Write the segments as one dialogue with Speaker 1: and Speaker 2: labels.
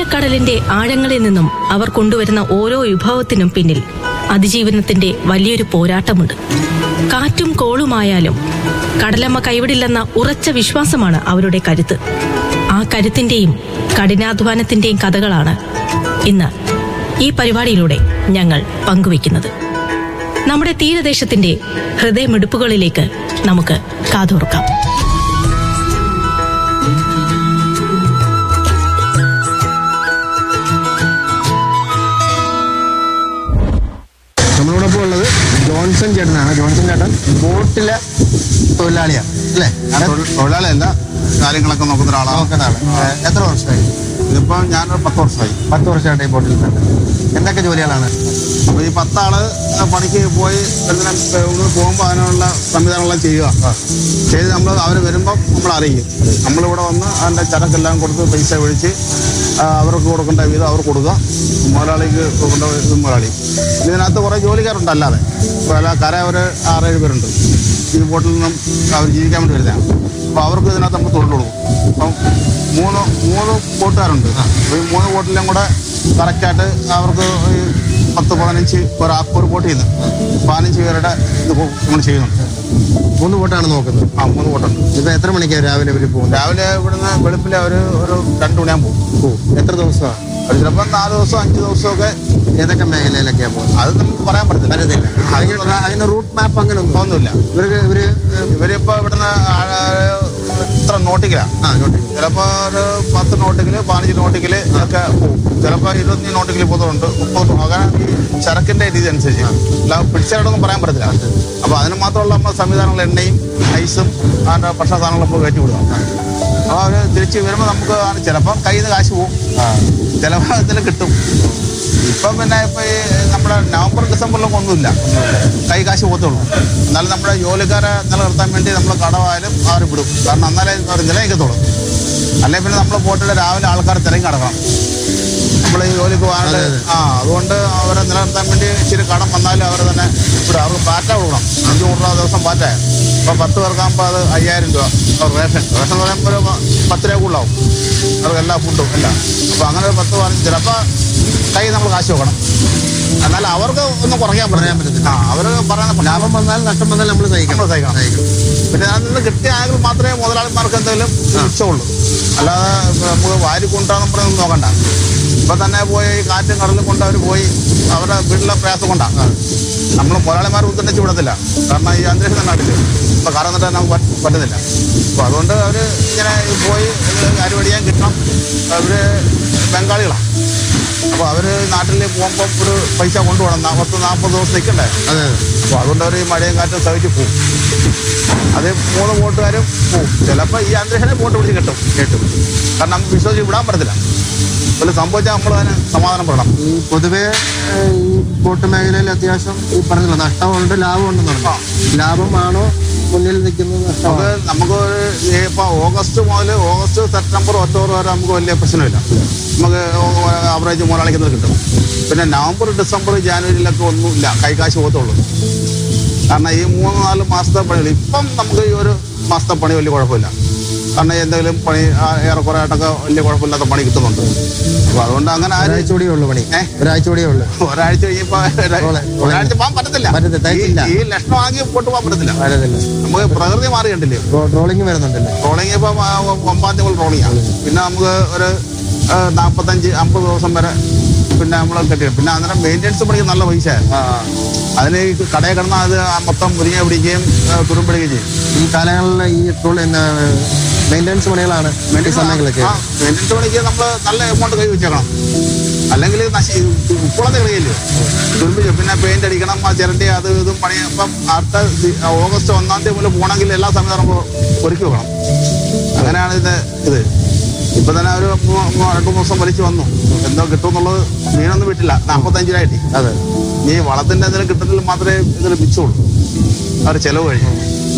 Speaker 1: നീലക്കടലിന്റെ ആഴങ്ങളിൽ നിന്നും അവർ കൊണ്ടുവരുന്ന ഓരോ വിഭവത്തിനും പിന്നിൽ അതിജീവനത്തിന്റെ വലിയൊരു പോരാട്ടമുണ്ട് കാറ്റും കോളുമായാലും കടലമ്മ കൈവിടില്ലെന്ന ഉറച്ച വിശ്വാസമാണ് അവരുടെ കരുത്ത് ആ കരുത്തിന്റെയും കഠിനാധ്വാനത്തിന്റെയും കഥകളാണ് ഇന്ന് ഈ പരിപാടിയിലൂടെ ഞങ്ങൾ പങ്കുവയ്ക്കുന്നത് നമ്മുടെ തീരദേശത്തിന്റെ ഹൃദയമിടുപ്പുകളിലേക്ക് നമുക്ക് കാതോർക്കാം
Speaker 2: നമ്മളോടൊപ്പം ഉള്ളത് ജോൺസൺ ചേട്ടനാണ് ജോൺസൺ ചേട്ടൻ ബോട്ടിലെ തൊഴിലാളിയാണ് അല്ലേ
Speaker 3: തൊഴിലാളിയല്ല കാര്യങ്ങളൊക്കെ നോക്കുന്ന ഒരാളാണ്
Speaker 2: നോക്കുന്നതാണ് ഏഹ്, എത്ര വർഷമായി
Speaker 3: ഇതിപ്പോ ഞാൻ പത്ത് വർഷമായി
Speaker 2: പത്ത് വർഷമായിട്ട് ഈ ബോട്ടിൽ തന്നെ എന്തൊക്കെ ജോലികളാണ്
Speaker 3: അപ്പൊ ഈ പത്താള് പണിക്ക് പോയി ഇവിടുന്ന് പോകുമ്പോൾ അതിനുള്ള സംവിധാനങ്ങളെല്ലാം ചെയ്യുക ചെയ്ത് നമ്മൾ അവർ വരുമ്പോൾ നമ്മൾ അറിയിക്കും നമ്മളിവിടെ വന്ന് അതിന്റെ ചരക്കെല്ലാം കൊടുത്ത് പൈസ ഒഴിച്ച് ആ, അവർക്ക് കൊടുക്കേണ്ട വീതം അവർ കൊടുക്കുക മുതലാളിക്ക് കൊടുക്കേണ്ട ഇത് മുതലാളി ഇതിനകത്ത് കുറേ ജോലിക്കാരുണ്ട് അല്ലാതെ ഇപ്പോൾ അല്ല കര ഒരു ആറേഴ് പേരുണ്ട് ഈ ബോട്ടിൽ നിന്നും അവർ ജീവിക്കാൻ വേണ്ടി വരുന്നതാണ് അപ്പോൾ അവർക്ക് ഇതിനകത്ത് നമ്മൾ തൊഴിൽ കൊടുക്കും അപ്പം മൂന്ന് മൂന്ന് ബോട്ടുകാരുണ്ട് അപ്പോൾ ഈ മൂന്ന് ബോട്ടിലും കൂടെ കറക്റ്റായിട്ട് അവർക്ക് ഈ പത്ത് പതിനഞ്ച് ഒരു ആ- ഒരു ബോട്ട് ചെയ്യുന്നു പതിനഞ്ച് പേരുടെ ഇത് നമ്മൾ ചെയ്യുന്നുണ്ട്
Speaker 2: മൂന്ന് ബോട്ടാണ് നോക്കുന്നത്
Speaker 3: ആ മൂന്ന് ബോട്ടുണ്ട്
Speaker 2: ഇപ്പൊ എത്ര മണിക്കാണ് രാവിലെ ഇവര് പോകുന്നത്
Speaker 3: രാവിലെ ഇവിടുന്ന് വെളുപ്പിലെ ഒരു ഒരു രണ്ട് മണിയാകുമ്പോൾ പോകും
Speaker 2: ഓ എത്ര ദിവസമാണ്
Speaker 3: അത് ചിലപ്പോൾ നാല് ദിവസം അഞ്ച് ദിവസമൊക്കെ
Speaker 2: ഏതൊക്കെ മേഖലയിലൊക്കെയാണ് പോകുന്നത്
Speaker 3: അത് നമുക്ക് പറയാൻ പറ്റത്തില്ല
Speaker 2: പറ്റത്തില്ല അതിന് അതിന് റൂട്ട് മാപ്പ് അങ്ങനെ ഒന്നും
Speaker 3: ഒന്നുമില്ല
Speaker 2: ഇവർക്ക് ഇവര് ഏഹ്,
Speaker 3: ഇവരിപ്പോ ഇവിടുന്ന് ആ- ഇത്ര നോട്ടിക്കലാ
Speaker 2: ആ ഇങ്ങോട്ട്
Speaker 3: ചിലപ്പോ ഒരു പത്ത് നോട്ടിക്കല് പതിനഞ്ച് നോട്ടിക്കല് ഒക്കെ പോകും ചിലപ്പോ ഇരുപത്തഞ്ച് നോട്ടിക്കല് പോകുന്നുണ്ട് മുപ്പത് അങ്ങനെ ഈ ചരക്കിന്റെ രീതി അനുസരിച്ച് അല്ല പിടിച്ചവരോടൊന്നും പറയാൻ പറ്റത്തില്ല അപ്പൊ അതിന് മാത്രമുള്ള നമ്മൾ സംവിധാനങ്ങൾ എണ്ണയും ഐസും അതിന്റെ ഭക്ഷണ സാധനങ്ങളും നമ്മൾ കയറ്റി വിടുക അപ്പൊ അവര് തിരിച്ച് വരുമ്പോൾ നമുക്ക് ചിലപ്പം കയ്യിൽ നിന്ന് കാശ് പോകും ചിലപ്പോൾ ഇതിൽ കിട്ടും ഇപ്പം പിന്നെ ഇപ്പൊ ഈ നമ്മുടെ നവംബർ ഡിസംബറിലൊക്കെ ഒന്നുമില്ല കൈ കാശ് പോകത്തുള്ളൂ എന്നാലും നമ്മുടെ ജോലിക്കാരെ നിലനിർത്താൻ വേണ്ടി നമ്മൾ കടവായാലും അവർ വിടും കാരണം എന്നാലേ അവർ നിലനിൽക്കത്തുള്ളൂ അല്ലെ പിന്നെ നമ്മൾ പോയിട്ട് രാവിലെ ആൾക്കാർ തിരങ്ങി കിടക്കണം നമ്മൾ ഈ ജോലിക്ക് പോകാനുള്ള ആ അതുകൊണ്ട് അവരെ നിലനിർത്താൻ വേണ്ടി ഇച്ചിരി കടം വന്നാലും അവർ തന്നെ ഇവിടെ അവർക്ക് പാറ്റ കൊടുക്കണം അഞ്ച് നൂറ് രൂപ ദിവസം പാറ്റ ഇപ്പം പത്ത് പേർക്കാകുമ്പോൾ അത് അയ്യായിരം രൂപ അവർ റേഷൻ റേഷൻ എന്ന് പറയുമ്പോൾ ഒരു പത്ത് രൂപ കൂടുതലാവും അവർക്ക് എല്ലാ ഫുഡും എല്ലാം അപ്പോൾ അങ്ങനെ ഒരു പത്ത് പതിനഞ്ച് ചിലപ്പോൾ കൈ നമ്മൾ കാശ് വെക്കണം എന്നാൽ അവർക്ക് ഒന്നും കുറയ്ക്കാൻ
Speaker 2: പറയാൻ പറ്റത്തില്ല.
Speaker 3: ആ അവർ പറയുന്ന
Speaker 2: ലാഭം വന്നാൽ നഷ്ടം വന്നാൽ നമ്മൾ സഹിക്കണം
Speaker 3: നമ്മൾ സഹിക്കണം. പിന്നെ അതിൽ നിന്ന് കിട്ടിയ ആയെങ്കിൽ മാത്രമേ മുതലാളിമാർക്ക് എന്തെങ്കിലും മിച്ചമുള്ളൂ അല്ലാതെ നമുക്ക് വാരി കൊണ്ടാന്ന് പറഞ്ഞൊന്നും നോക്കണ്ട ഇപ്പൊ തന്നെ പോയി ഈ കാറ്റും കടലും കൊണ്ട് അവർ പോയി അവരുടെ വീട്ടിലെ പ്രയാസം കൊണ്ടാണ് നമ്മൾ മുതലാളിമാർ ഉദ്ദേശിച്ച് വിടത്തില്ല കാരണം ഈ അന്തരീക്ഷം നാട്ടില് ഇപ്പൊ കറ നിന്നിട്ട് നമുക്ക് പറ്റ- പറ്റുന്നില്ല അപ്പൊ അതുകൊണ്ട് അവര് ഇങ്ങനെ പോയി അരി മേടിക്കാൻ കിട്ടണം അവര് ബംഗാളികളാണ് അപ്പൊ അവര് നാട്ടിൽ പോകുമ്പോൾ ഒരു പൈസ കൊണ്ടുപോകണം നാ- പത്ത് നാൽപ്പത് ദിവസം നിൽക്കണ്ടേ
Speaker 2: അതെ
Speaker 3: അപ്പൊ അതുകൊണ്ട് അവർ ഈ മഴയും കാറ്റും സഹിച്ച് പോകും അത് മൂന്ന് വോട്ടുകാരും പോകും ചിലപ്പോൾ ഈ അന്തരീക്ഷനെ വോട്ട് പിടിച്ച് കിട്ടും കിട്ടും കാരണം നമുക്ക് വിശ്വസിച്ച് വിടാൻ പറ്റത്തില്ല വല്ല സംഭവിച്ചാൽ നമ്മൾ അതിന് സമാധാനം പെടണം
Speaker 2: ഈ പൊതുവെ ഏഹ്, ഈ ബോട്ട് മേഖലയിൽ അത്യാവശ്യം ഈ പറഞ്ഞല്ലോ നഷ്ടമുണ്ട് ലാഭമുണ്ടെന്ന് പറഞ്ഞു ലാഭമാണോ മുന്നിൽ നിൽക്കുന്നത് നഷ്ടമാണോ
Speaker 3: നമുക്ക് നമുക്ക് ഒരു ഇപ്പൊ ഓഗസ്റ്റ് മുതൽ ഓഗസ്റ്റ് സെപ്റ്റംബർ ഒക്ടോബർ വരെ നമുക്ക് വലിയ പ്രശ്നമില്ല നമുക്ക് ആവറേജ് മുതലാളിക്കുന്നത് കിട്ടും പിന്നെ നവംബർ ഡിസംബർ ജാനുവരിയിലൊക്കെ ഒന്നുമില്ല കൈകാശ് പോകത്തുള്ളൂ കാരണം ഈ മൂന്ന് നാല് മാസത്തെ പണികൾ ഇപ്പം നമുക്ക് ഈ ഒരു മാസത്തെ പണി വലിയ കുഴപ്പമില്ല കാരണം എന്തെങ്കിലും പണി ആ, ഏറെക്കുറെ ആയിട്ടൊക്കെ വലിയ കുഴപ്പമില്ലാത്ത പണി കിട്ടുന്നുണ്ട് അപ്പൊ അതുകൊണ്ട് അങ്ങനെ ആരും
Speaker 2: ഒരാഴ്ച കൂടിയേ ഉള്ളൂ പണി
Speaker 3: ഏ?
Speaker 2: ഒരാഴ്ച കൂടിയേ ഉള്ളൂ
Speaker 3: ഒരാഴ്ച കഴിയുമ്പോ ഒരാഴ്ച പോകാൻ പറ്റത്തില്ല
Speaker 2: പറ്റത്തില്ല,
Speaker 3: ഈ-
Speaker 2: തയ്ച്ചില്ല.
Speaker 3: ഈ ലക്ഷണം വാങ്ങി പോട്ട് പോകാൻ പറ്റത്തില്ല
Speaker 2: വരതില്ല
Speaker 3: നമുക്ക് പ്രകൃതി മാറി കണ്ടില്ലേ
Speaker 2: ട്രോളിങ് വരുന്നുണ്ടല്ലേ
Speaker 3: ട്രോളിങ് ഇപ്പൊ ആ, ഒമ്പതാം തീയതി മുതൽ ട്രോളിങ്ങാണ് പിന്നെ നമുക്ക് ഒരു ആ, നാപ്പത്തഞ്ച് അമ്പത് ദിവസം വരെ പിന്നെ നമ്മൾ കെട്ടി പിന്നെ അന്നേരം മെയിൻ്റെനൻസ് പണിക്ക് നല്ല പൈസ അതിന് ഈ കടയിൽ കിടന്നാൽ അത് ആ മൊത്തം മുരിങ്ങ പിടിക്കുകയും ആ, തുരുമ്പിടിക്കുകയും ചെയ്യും
Speaker 2: ഈ കാലങ്ങളിൽ ഈ ട്രോൾ മെയിൻ്റെനൻസ് പണികളാണ് ഈ സമയങ്ങളൊക്കെ
Speaker 3: ആ മെയിൻ്റെനൻസ് പണിക്ക് നമ്മൾ നല്ല എമൗണ്ട് കൈ വെച്ചേക്കണം അല്ലെങ്കിൽ നശി ഉപ്പളത്തെ കളിയല്ലോ തുരുമ്പിച്ചു പിന്നെ പെയിന്റ് അടിക്കണം ആ ചിരണ്ടി അത് ഇതും പണി ഇപ്പം അടുത്ത ദി- ഓഗസ്റ്റ് ഒന്നാം തീയതി മുതൽ പോകണമെങ്കിൽ എല്ലാ സംവിധാനവും ഒരുക്കി വെക്കണം അങ്ങനെയാണ് ഇതിന്റെ ഇത് ഇപ്പൊ തന്നെ ഒരു മൂ- മൂ- രണ്ടു മൂന്ന് ദിവസം വലിച്ചു വന്നു എന്തോ കിട്ടുമെന്നുള്ളത് മീനൊന്നും വിട്ടില്ല നാൽപ്പത്തഞ്ച് രൂപ കിട്ടി
Speaker 2: അതെ
Speaker 3: ഈ വളത്തിന്റെ എന്തെങ്കിലും കിട്ടുന്നതിൽ മാത്രമേ ഇതിൽ മിച്ചമുള്ളൂ അവർ ചെലവ് കഴിഞ്ഞു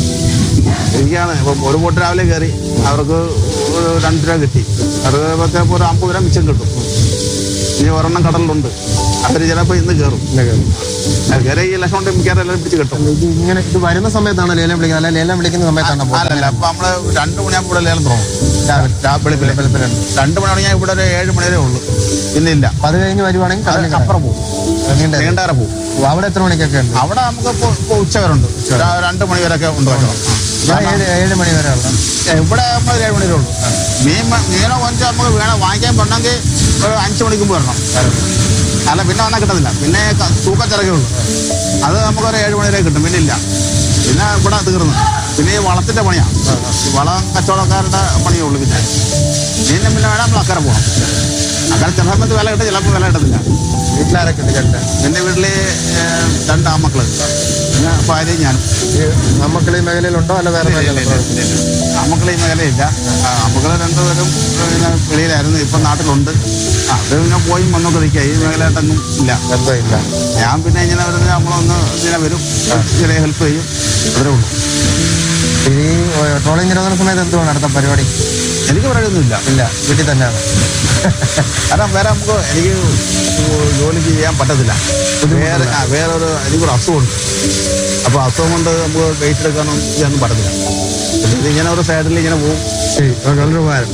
Speaker 3: എനിക്കാണ് ഇപ്പം ഒരു ബോട്ട് രാവിലെ കയറി അവർക്ക് ഒരു രണ്ട് രൂപ കിട്ടി അത് പത്തേ ഒരു അമ്പത് രൂപ മിച്ചം കിട്ടും ഇനി ഒരെണ്ണം കടലിലുണ്ട് അവര് ചിലപ്പോ ഇന്ന് കയറും
Speaker 2: ഇല്ല കേറും.
Speaker 3: കയറി ഈ ലക്ഷം കൊണ്ട് മിക്കവാറും എല്ലാം പിടിച്ച് കിട്ടും
Speaker 2: ഇത് ഇങ്ങനെ ഇത് വരുന്ന സമയത്താണോ ലേലം വിളിക്കുന്നത് അല്ല ലേലം വിളിക്കുന്ന സമയത്താണോ പോകുന്നത്?
Speaker 3: അല്ലല്ല അപ്പൊ നമ്മള് രണ്ടു മണിയാകുമ്പോൾ ഇവിടെ ലേലം തുടങ്ങും
Speaker 2: രാവിലെ.
Speaker 3: രാ- വെളുപ്പിലെ
Speaker 2: വെളുപ്പിലുണ്ട്.
Speaker 3: രണ്ടു മണി ഞാൻ ഇവിടെ ഒരു ഏഴ് മണി വരെ ഉള്ളൂ പിന്നെ ഇല്ല
Speaker 2: അപ്പൊ അത് കഴിഞ്ഞ് വരുവാണെങ്കിൽ
Speaker 3: അത്
Speaker 2: കടലിൽ
Speaker 3: അപ്പുറം പോകും
Speaker 2: നീണ്ട
Speaker 3: നീണ്ടാറെ പോകും
Speaker 2: അവിടെ എത്ര മണിക്കൊക്കെ ഉണ്ട്
Speaker 3: അവിടെ നമുക്ക് ഇപ്പൊ ഇപ്പൊ ഉച്ച വരെ ഉണ്ട് രാ- രണ്ട് മണി വരെയൊക്കെ ഉണ്ട് കച്ചവടം
Speaker 2: ഇവിടെ ഏഴ് ഏഴ് മണി വരെ ഉള്ള
Speaker 3: ഇവിടെ നമ്മൾ ഏഴ് മണി വരെ ഉള്ളൂ മീൻ മ- മീനോ കൊഞ്ചോ നമുക്ക് വേണം വാങ്ങിക്കാൻ പറ്റണമെങ്കിൽ ഒരു അഞ്ച് മണിക്ക് മുമ്പ് വരണം അല്ല പിന്നെ വന്നാൽ കിട്ടത്തില്ല പിന്നെ ക- തൂക്കച്ചിറക്കേ ഉള്ളൂ അത് നമുക്കൊരു ഏഴ് മണി വരെ കിട്ടും പിന്നെ ഇല്ല പിന്നെ ഇവിടെ തീർന്നു പിന്നെ ഈ വളത്തിന്റെ പണിയാണ് ഈ വളം കച്ചവടക്കാരുടെ പണിയേ ഉള്ളൂ പിന്നെ മീനിന് പിന്നെ വേണം നമ്മൾ അക്കരെ പോകണം അക്കരെ ചില സമയത്ത് വില കിട്ടും ചിലപ്പോൾ വില കിട്ടത്തില്ല
Speaker 2: വീട്ടിലാരൊക്കെ ഉണ്ട് ചേട്ടൻ
Speaker 3: എൻ്റെ വീട്ടില് ഏഹ്, രണ്ട് ആമക്കള് പിന്നെ ഭാര്യയും ഞാനും
Speaker 2: ഈ മമ്മക്കളി മേഖലയിലുണ്ടോ അല്ല വേറെ മേഖലയിലുണ്ടോ?
Speaker 3: നമുക്കുള്ള ഈ മേഖലയില്ല നമുക്കുള്ള രണ്ടുപേരും പിന്നെ വെളിയിലായിരുന്നു ഇപ്പം നാട്ടിലുണ്ട് ആ, അത് പിന്നെ പോയി വന്നോട്ട് നിൽക്കുക ഈ മേഖലയായിട്ടൊന്നും ഇല്ല
Speaker 2: ബന്ധമില്ല
Speaker 3: ഞാൻ പിന്നെ ഇങ്ങനെ വരുന്നത് നമ്മളൊന്ന് ഇങ്ങനെ വരും ചെറിയ ഹെൽപ്പ് ചെയ്യും അത്രേ ഉള്ളൂ
Speaker 2: ഈ ട്രോളിംഗ് നിരോധന സമയത്ത് എന്തുവാണ് അടുത്ത പരിപാടി
Speaker 3: എനിക്ക് പറയുന്നില്ല
Speaker 2: ഇല്ല വീട്ടിൽ തന്നെയാണ്
Speaker 3: കാരണം വേറെ നമുക്ക് എനിക്ക് ജോലി ചെയ്യാൻ പറ്റത്തില്ല വേറെ ആ, വേറെ ഒരു എനിക്കൊരു അസുഖമുണ്ട് അപ്പോൾ അസുഖം കൊണ്ട് നമുക്ക് വെയിറ്റ് എടുക്കാനൊന്നും ചെയ്യാനൊന്നും പറ്റത്തില്ല പിന്നെ ഇതിങ്ങനെ ഒരു സൈഡിൽ ഇങ്ങനെ പോകും
Speaker 2: ശരി ഓക്കെ, വളരെ ഉപകാരം